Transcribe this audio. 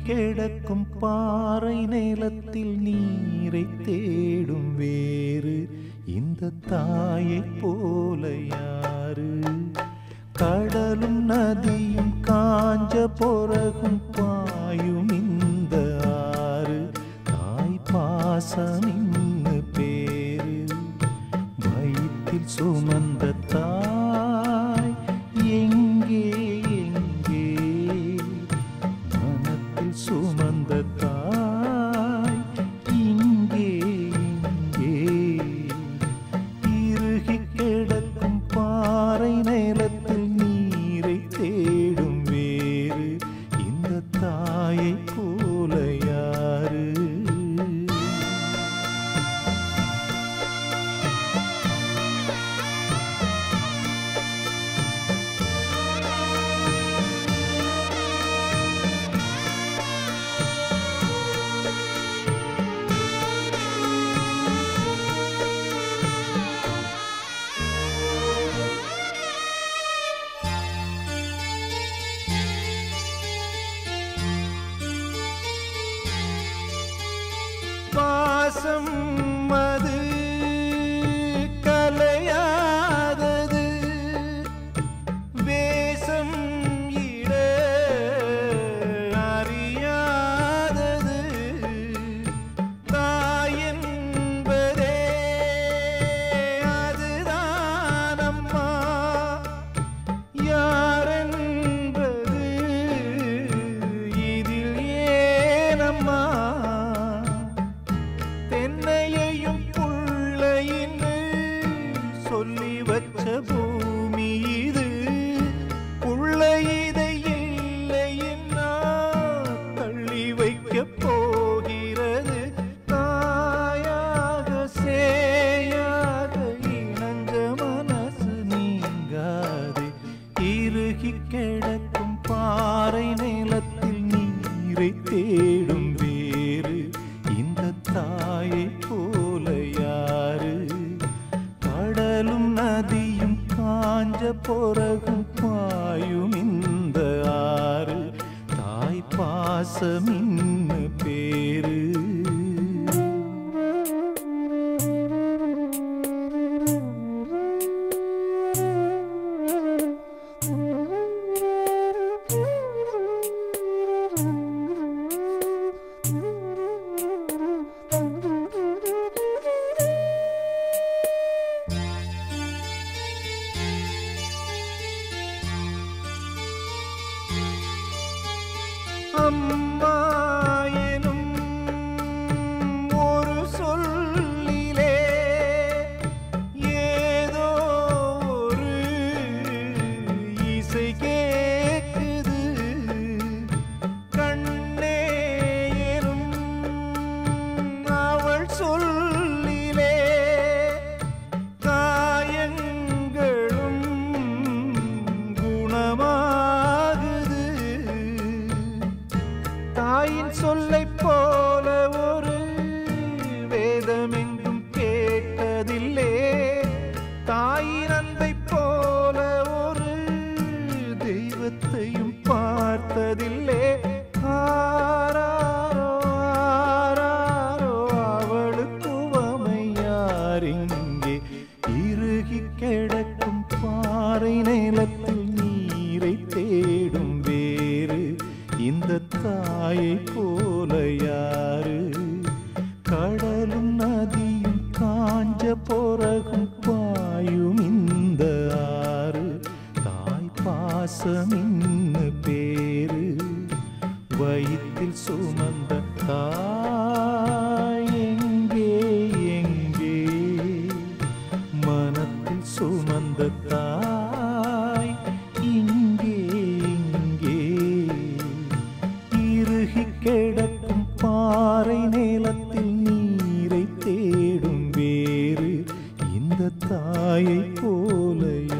கிடக்கும் பாறை நிலத்தில் நீரை தேடும் வேறு இந்த தாயைப் போல யாரு கடலும் நதியும் காஞ்ச பொறகும் பாயும் இந்த ஆறு தாய் பாசம் இன்னு பேரு வயிற்றில் சுமந்த தாய் எங்கே எங்கே மனத்தில் சுமந்த தாய் இங்கே இங்கே இறுகி கிடக்கும் பாறை நிலத்தில் நீரை தேடும் வேறு இந்த தாயை போல யாரு பாசம் அது கலையாதது வேஷம் இட அறியாதது தாயென்பதே அதுதான் அம்மா யாரென்பது இதில் ஏனம்மா தென்னையையும் புள்ளையின்னு சொல்லி வச்ச பூமி இது புள்ள இதை இல்லைன்னா தள்ளி வைக்க போகிறது தாயாக சேயாக இணைஞ்ச மனசு நீங்காது இறுகி கிடக்கும் பாறை நிலத்தில் நீரை தேடும் வேறு இந்த தாயை போல யாரு கடலும் நதியும் காஞ்ச பொறகும் பாயும் இந்த ஆறு தாய் பாசம் இன்னு பேரு அம்மா எனும் ஒரு சொல்லிலே ஏதோ ஒரு இசை கேட்குது கண்ணே எனும் அவள் சொல்லிலே காயங்களும் குணமாகுது தாயின் சொல்லைப் போல ஒரு வேதமெங்கும் கேட்டதில்லே தாயின் அன்பைப் போல ஒரு தெய்வத்தையும் பார்த்ததில்லே ஆராரோ ஆராரோ அவளுக்கு யாரிங்கே இறுகி கிடக்கும் பாறை நிலத்தில் நீரை தேடும் வேறு இந்த தாயை போல யாரு கடலும் நதியும் காஞ்ச பொறகும் பாயும் இந்த ஆறு தாய் பாசம் இன்னு பேரு வயிற்றில் சுமந்த தாய் எங்கே எங்கே மனத்தில் சுமந்த தாய் இங்கே இங்கே இறுகி கிடக்கும் பாறை நிலத்தில் நீரை தேடும் வேறு இந்த தாயை போல